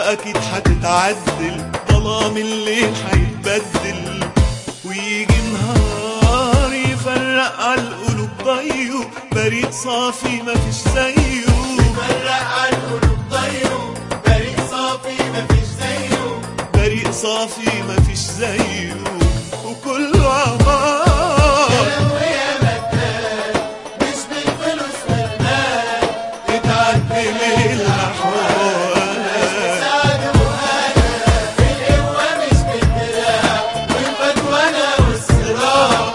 واكيد هتتعدل ظلام الليل هيتبدل ويجي نهار يفرق على القلوب ضيه بريد صافي مفيش زيه فرق على القلوب ضيه بريء صافي مفيش زيه بريق صافي مفيش زيه وكله عمار ويا مكان مش بالفلوس والمال تتعدل الأحوال سعد وهنا القوة مش بالدراع والفتوانة والصراع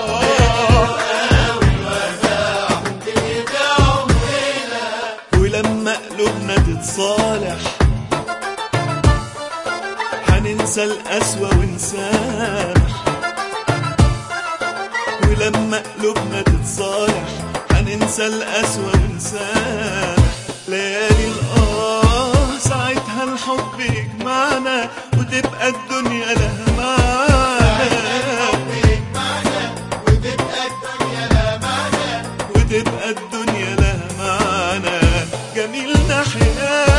والوداع ممكن يبيعوا هنا ولما قلوبنا تتصالح هننسى القسوة ونسامح ولما قلوبنا تتصالح هننسى القسوة ونسامح ليالي الآه ساعتها الحب يجمعنا وتبقى الدنيا لها معنى معنا وتبقى الدنيا لا معنى وتبقى الدنيا لها معنى جميل نحيا